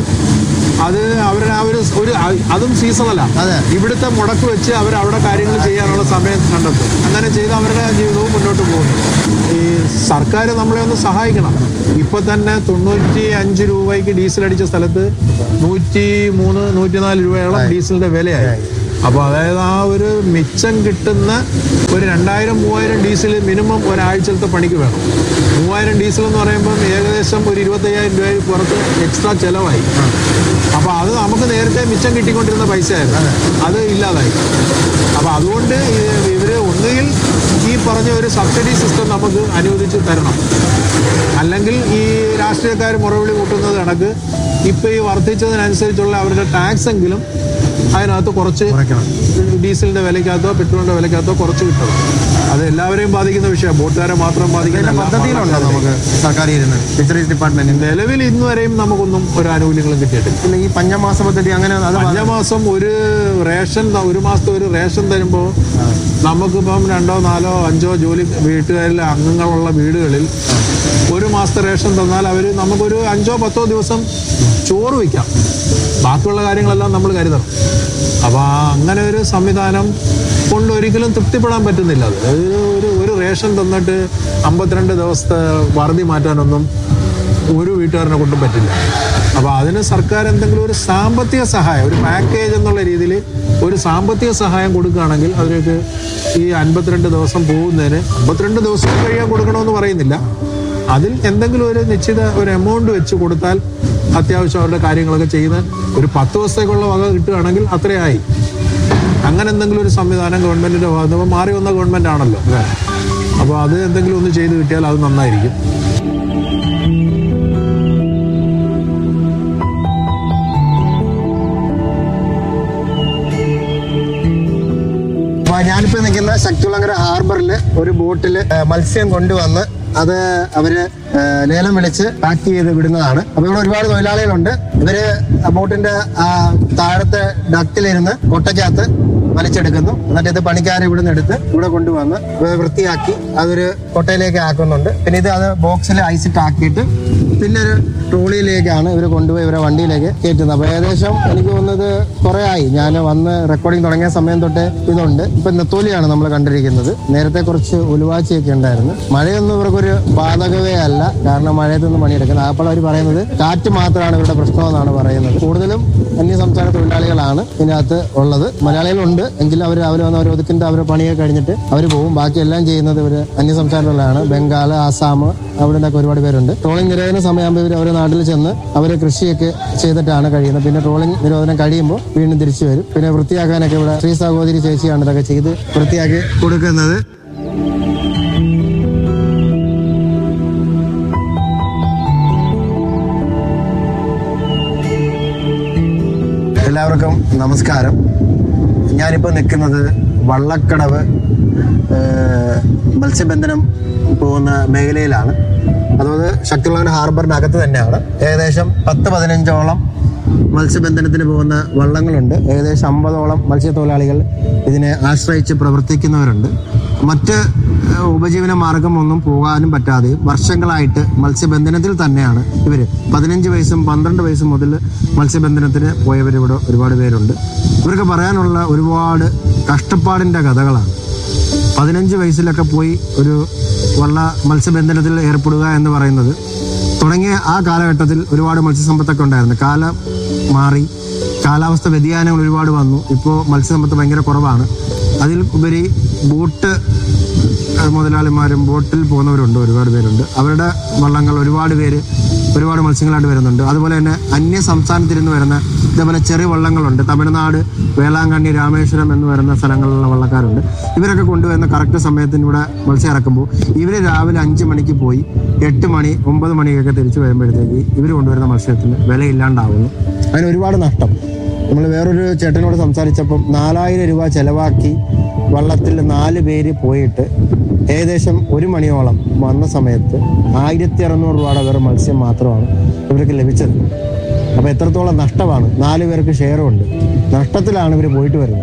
Speaker 6: അത് അവരുടെ ആ ഒരു ഒരു അതും സീസണല്ല
Speaker 2: അതെ.
Speaker 6: ഇവിടുത്തെ മുടക്ക് വെച്ച് അവർ അവിടെ കാര്യങ്ങൾ ചെയ്യാനുള്ള സമയം കണ്ടെത്തും അങ്ങനെ ചെയ്ത് അവരുടെ ജീവിതവും മുന്നോട്ട് പോകുന്നു ഈ സർക്കാർ നമ്മളെ ഒന്ന് സഹായിക്കണം ഇപ്പൊ തന്നെ തൊണ്ണൂറ്റി അഞ്ച് രൂപയ്ക്ക് ഡീസൽ അടിച്ച സ്ഥലത്ത് നൂറ്റി മൂന്ന് നൂറ്റിനാല് രൂപയോളം ഡീസലിന്റെ വിലയായി അപ്പോൾ അതായത് ആ ഒരു മിച്ചം കിട്ടുന്ന ഒരു രണ്ടായിരം മൂവായിരം ഡീസൽ മിനിമം ഒരാഴ്ചത്തെ പണിക്ക് വേണം മൂവായിരം ഡീസൽ എന്ന് പറയുമ്പം ഏകദേശം ഒരു ഇരുപത്തയ്യായിരം രൂപയിൽ പുറത്ത് എക്സ്ട്രാ ചിലവായി അപ്പോൾ അത് നമുക്ക് നേരത്തെ മിച്ചം കിട്ടിക്കൊണ്ടിരുന്ന പൈസയായിരുന്നു അത് ഇല്ലാതായി അപ്പോൾ അതുകൊണ്ട് ഇവർ ഒന്നുകിൽ ഈ പറഞ്ഞ ഒരു സബ്സിഡി സിസ്റ്റം നമുക്ക് അനുവദിച്ച് തരണം അല്ലെങ്കിൽ ഈ രാഷ്ട്രീയക്കാർ മുറവിളി കൂട്ടുന്നത് കണക്ക് ഇപ്പൊ ഈ വർദ്ധിച്ചതിനനുസരിച്ചുള്ള അവരുടെ ടാക്സ് എങ്കിലും അതിനകത്ത് കുറച്ച് ഡീസലിന്റെ വിലക്കകത്തോ പെട്രോളിന്റെ വിലക്കകത്തോ കുറച്ച് കിട്ടണം അത് എല്ലാവരെയും ബാധിക്കുന്ന വിഷയമാണ് ബോട്ടുകാരെ മാത്രം
Speaker 2: ഇതിന്റെ
Speaker 6: ബാധിക്കുന്ന
Speaker 2: പദ്ധതിയിലുണ്ടോ നമുക്ക് സർക്കാർ ഇരുന്ന് ഫിഷറീസ് ഡിപ്പാർട്ട്മെന്റിന്റെ
Speaker 6: നിലവിൽ ഇന്നുവരെയും നമുക്കൊന്നും ഒരു ആനുകൂല്യങ്ങളും കിട്ടിയിട്ടില്ല
Speaker 2: പിന്നെ ഈ പഞ്ചമാസ പദ്ധതി അങ്ങനെ അത്
Speaker 6: പഞ്ചമാസം ഒരു റേഷൻ ത- ഒരു മാസത്തെ ഒരു റേഷൻ തരുമ്പോൾ നമുക്കിപ്പം രണ്ടോ നാലോ അഞ്ചോ ജോലി വീട്ടുകാരിലെ അംഗങ്ങളുള്ള വീടുകളിൽ ഒരു മാസത്തെ റേഷൻ തന്നാൽ അവർ നമുക്കൊരു അഞ്ചോ പത്തോ ദിവസം ചോറ് വയ്ക്കാം ബാക്കിയുള്ള കാര്യങ്ങളെല്ലാം നമ്മൾ കരുതണം അപ്പോൾ അങ്ങനെ ഒരു സംവിധാനം കൊണ്ട് ഒരിക്കലും തൃപ്തിപ്പെടാൻ പറ്റുന്നില്ല അത് ഒരു ഒരു ഒരു റേഷൻ തന്നിട്ട് അമ്പത്തിരണ്ട് ദിവസത്തെ വറുതി മാറ്റാനൊന്നും ഒരു വീട്ടുകാരനെ കൊണ്ടും പറ്റില്ല അപ്പോൾ അതിന് സർക്കാർ എന്തെങ്കിലും ഒരു സാമ്പത്തിക സഹായം ഒരു പാക്കേജ് എന്നുള്ള രീതിയിൽ ഒരു സാമ്പത്തിക സഹായം കൊടുക്കുകയാണെങ്കിൽ അവർക്ക് ഈ അൻപത്തിരണ്ട് ദിവസം പോകുന്നതിന് അമ്പത്തിരണ്ട് ദിവസം കഴിയാൻ കൊടുക്കണമെന്ന് പറയുന്നില്ല അതിൽ എന്തെങ്കിലും ഒരു നിശ്ചിത ഒരു എമൗണ്ട് വെച്ച് കൊടുത്താൽ അത്യാവശ്യം അവരുടെ കാര്യങ്ങളൊക്കെ ചെയ്യുന്ന ഒരു പത്ത് ദിവസത്തേക്കുള്ള വക കിട്ടുകയാണെങ്കിൽ അത്രയായി അങ്ങനെ എന്തെങ്കിലും ഒരു സംവിധാനം ഗവൺമെന്റിന്റെ ഭാഗത്ത് നിന്ന് മാറി വന്ന ഗവൺമെന്റ് ആണല്ലോ അപ്പോൾ അത് എന്തെങ്കിലും ഒന്ന് ചെയ്ത് കിട്ടിയാൽ അത് നന്നായിരിക്കും
Speaker 2: അപ്പൊ ഞാനിപ്പോ നിൽക്കുന്ന ശക്തികുളങ്ങര ഹാർബറിൽ ഒരു ബോട്ടിൽ മത്സ്യം കൊണ്ടുവന്ന് അത് അവര് ഏ, ലേലം വിളിച്ച് പാക്ക് ചെയ്ത് വിടുന്നതാണ് അപ്പൊ ഇവിടെ ഒരുപാട് തൊഴിലാളികളുണ്ട് ഇവര് ആ ബോട്ടിന്റെ ആ താഴത്തെ ഡക്റ്റിലിരുന്ന് കൊട്ടയ്ക്കകത്ത് വലിച്ചെടുക്കുന്നു എന്നിട്ട് ഇത് പണിക്കാരെ ഇവിടെ നിന്ന് എടുത്ത് ഇവിടെ കൊണ്ടുവന്ന് വൃ- വൃത്തിയാക്കി അതൊരു കൊട്ടയിലേക്ക് ആക്കുന്നുണ്ട് പിന്നെ ഇത് അത് ബോക്സിൽ ഐസിട്ട് ആക്കിയിട്ട് പിന്നെ ഒരു ട്രോളിയിലേക്കാണ് ഇവർ കൊണ്ടുപോയി ഇവരെ വണ്ടിയിലേക്ക് കയറ്റുന്നത് അപ്പൊ ഏകദേശം എനിക്ക് തോന്നുന്നത് കുറെ ആയി ഞാൻ വന്ന് റെക്കോർഡിംഗ് തുടങ്ങിയ സമയം തൊട്ട് ഇതുണ്ട് ഇപ്പൊ നെത്തോലിയാണ് നമ്മൾ കണ്ടിരിക്കുന്നത് നേരത്തെ കുറച്ച് ഉലുവാച്ചിയൊക്കെ ഉണ്ടായിരുന്നു മഴയൊന്നും ഇവർക്കൊരു ബാധകവേ അല്ല കാരണം മഴയത്ത് നിന്ന് പണിയെടുക്കുന്നത് അപ്പോൾ അവർ പറയുന്നത് കാറ്റ് മാത്രമാണ് ഇവരുടെ പ്രശ്നമെന്നാണ് പറയുന്നത് കൂടുതലും അന്യ സംസ്ഥാന തൊഴിലാളികളാണ് ഇതിനകത്ത് ഉള്ളത് മലയാളികളുണ്ട് എങ്കിലും അവർ രാവിലെ വന്ന് അവർ ഒതുക്കിന്റെ അവരുടെ പണിയൊക്കെ കഴിഞ്ഞിട്ട് അവർ പോകും ബാക്കി എല്ലാം ചെയ്യുന്നത് ഇവർ അന്യ സംസ്ഥാനങ്ങളിലാണ് ബംഗാൾ ആസാം അവിടെ നിന്നൊക്കെ ഒരുപാട് പേരുണ്ട് ട്രോളിംഗ് നിരോധന സമയമാകുമ്പോൾ ഇവർ അവരുടെ നാട്ടിൽ ചെന്ന് അവർ കൃഷിയൊക്കെ ചെയ്തിട്ടാണ് കഴിയുന്നത് പിന്നെ ട്രോളിംഗ് നിരോധനം കഴിയുമ്പോൾ വീണ്ടും തിരിച്ചു വരും പിന്നെ വൃത്തിയാക്കാനൊക്കെ ഇവിടെ ശ്രീ സഹോദരി ചേച്ചിയാണ് ഇതൊക്കെ ചെയ്ത് വൃത്തിയാക്കി കൊടുക്കുന്നത് എല്ലാവർക്കും നമസ്കാരം ഞാനിപ്പോൾ നിൽക്കുന്നത് വള്ളക്കടവ് ഏഹ്, മത്സ്യബന്ധനം പോകുന്ന മേഖലയിലാണ് അതായത് ശക്തികുളങ്ങര ഹാർബറിന്റെ അകത്ത് തന്നെയാണ് ഏകദേശം പത്ത് പതിനഞ്ചോളം മത്സ്യബന്ധനത്തിന് പോകുന്ന വള്ളങ്ങളുണ്ട് ഏകദേശം അമ്പതോളം മത്സ്യത്തൊഴിലാളികൾ ഇതിനെ ആശ്രയിച്ച് പ്രവർത്തിക്കുന്നവരുണ്ട് മറ്റ് ഏഹ്, ഉപജീവന മാർഗം ഒന്നും പോകാനും പറ്റാതെ വർഷങ്ങളായിട്ട് മത്സ്യബന്ധനത്തിൽ തന്നെയാണ് ഇവർ പതിനഞ്ച് വയസ്സും പന്ത്രണ്ട് വയസ്സും മുതൽ മത്സ്യബന്ധനത്തിന് പോയവർ ഇവിടെ ഒരുപാട് പേരുണ്ട് ഇവർക്ക് പറയാനുള്ള ഒരുപാട് കഷ്ടപ്പാടിൻ്റെ കഥകളാണ് പതിനഞ്ച് വയസ്സിലൊക്കെ പോയി ഒരു വള്ള മത്സ്യബന്ധനത്തിൽ ഏർപ്പെടുക എന്ന് പറയുന്നത് തുടങ്ങിയ ആ കാലഘട്ടത്തിൽ ഒരുപാട് മത്സ്യസമ്പത്തൊക്കെ ഉണ്ടായിരുന്നു കാലം മാറി കാലാവസ്ഥ വ്യതിയാനങ്ങൾ ഒരുപാട് വന്നു ഇപ്പോൾ മത്സ്യസമ്പത്ത് ഭയങ്കര കുറവാണ് അതിൽ ഉപരി ബോട്ട് ഏഹ് മുതലാളിമാരും ബോട്ടിൽ പോകുന്നവരുണ്ട് ഒരുപാട് പേരുണ്ട് അവരുടെ വള്ളങ്ങൾ ഒരുപാട് പേര് ഒരുപാട് മത്സ്യങ്ങളായിട്ട് വരുന്നുണ്ട് അതുപോലെ തന്നെ അന്യ സംസ്ഥാനത്തിൽ നിന്ന് വരുന്ന ഇതേപോലെ ചെറിയ വള്ളങ്ങളുണ്ട് തമിഴ്നാട് വേളാങ്കണ്ണി രാമേശ്വരം എന്ന് വരുന്ന സ്ഥലങ്ങളിലുള്ള വള്ളക്കാരുണ്ട് ഇവരൊക്കെ കൊണ്ടുവരുന്ന കറക്റ്റ് സമയത്തിന് ഇവിടെ മത്സ്യം ഇറക്കുമ്പോൾ ഇവർ രാവിലെ അഞ്ച് മണിക്ക് പോയി എട്ട് മണി ഒമ്പത് മണിക്കൊക്കെ തിരിച്ചു വരുമ്പോഴത്തേക്ക് ഇവർ കൊണ്ടുവരുന്ന മത്സ്യത്തിന് വിലയില്ലാണ്ടാവുന്നു അതിന് ഒരുപാട് നഷ്ടം നമ്മൾ വേറൊരു ചേട്ടനോട് സംസാരിച്ചപ്പം നാലായിരം രൂപ ചെലവാക്കി വള്ളത്തിൽ നാല് പേര് പോയിട്ട് ഏകദേശം ഒരു മണിയോളം വന്ന സമയത്ത് ആയിരത്തി അറുന്നൂറ് രൂപയുടെ വേറെ മത്സ്യം മാത്രമാണ് ഇവർക്ക് ലഭിച്ചത് അപ്പോൾ എത്രത്തോളം നഷ്ടമാണ് നാല് പേർക്ക് ഷെയറും ഉണ്ട് നഷ്ടത്തിലാണ് ഇവർ പോയിട്ട് വരുന്നത്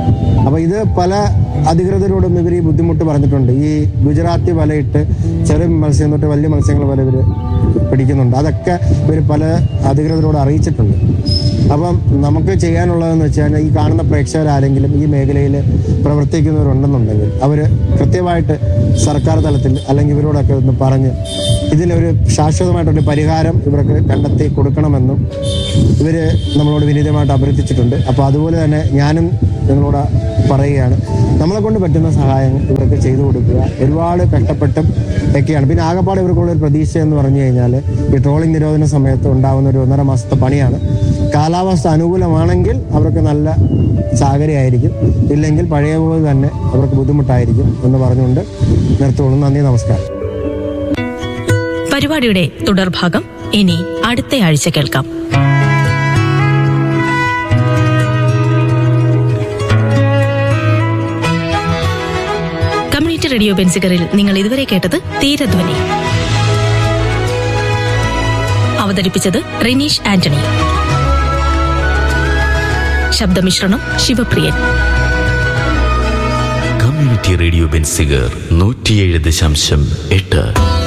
Speaker 2: അപ്പോൾ ഇത് പല അധികൃതരോടും ഇവർ ഈ ബുദ്ധിമുട്ട് പറഞ്ഞിട്ടുണ്ട് ഈ ഗുജറാത്തി വലയിട്ട് ചെറിയ മത്സ്യം തൊട്ട് വലിയ മത്സ്യങ്ങൾ വരെ ഇവർ പിടിക്കുന്നുണ്ട് അതൊക്കെ ഇവർ പല അധികൃതരോട് അറിയിച്ചിട്ടുണ്ട് അപ്പം നമുക്ക് ചെയ്യാനുള്ളതെന്ന് വെച്ചാൽ ഈ കാണുന്ന പ്രേക്ഷകരാരെങ്കിലും ഈ മേഖലയിൽ പ്രവർത്തിക്കുന്നവരുണ്ടെന്നുണ്ടെങ്കിൽ അവർ കൃത്യമായിട്ട് സർക്കാർ തലത്തിൽ അല്ലെങ്കിൽ ഇവരോടൊക്കെ ഒന്ന് പറഞ്ഞ് ഇതിനൊരു ശാശ്വതമായിട്ടൊരു പരിഹാരം ഇവർക്ക് കണ്ടെത്തി കൊടുക്കണമെന്നും ഇവർ നമ്മളോട് വിനീതമായിട്ട് അഭ്യർത്ഥിച്ചിട്ടുണ്ട് അപ്പോൾ അതുപോലെ തന്നെ ഞാനും നിങ്ങളോട് പറയുകയാണ് നമ്മളെ കൊണ്ട് പറ്റുന്ന സഹായം ഇവർക്ക് ചെയ്തു കൊടുക്കുക ഒരുപാട് കഷ്ടപ്പെട്ടും ഒക്കെയാണ് പിന്നെ ആകപ്പാടെ ഇവർക്കുള്ള ഒരു പ്രതീക്ഷ എന്ന് പറഞ്ഞു കഴിഞ്ഞാൽ ഈ ട്രോളിംഗ് നിരോധന സമയത്ത് ഉണ്ടാകുന്ന ഒരു ഒന്നര മാസത്തെ പണിയാണ് കാലാവസ്ഥ അനുകൂലമാണെങ്കിൽ അവർക്ക് നല്ല ചാകരയായിരിക്കും ഇല്ലെങ്കിൽ പഴയ പോലെ തന്നെ അവർക്ക് ബുദ്ധിമുട്ടായിരിക്കും എന്ന് പറഞ്ഞുകൊണ്ട് നിർത്തുകൊള്ളു നന്ദി നമസ്കാരം
Speaker 1: പരിപാടിയുടെ തുടർഭാഗം ഇനി അടുത്ത ആഴ്ച കേൾക്കാം കമ്മ്യൂണിറ്റി റേഡിയോ ബെൻസിഗറിൽ നിങ്ങൾ ഇതുവരെ കേട്ടത് തീരധ്വനി അവതരിപ്പിച്ചത് റിനീഷ് ആന്റണി ശബ്ദമിശ്രണം ശിവപ്രിയൻ
Speaker 7: കമ്മ്യൂണിറ്റി റേഡിയോ ബെൻസിഗർ നൂറ്റിയേഴ് ദശാംശം എട്ട്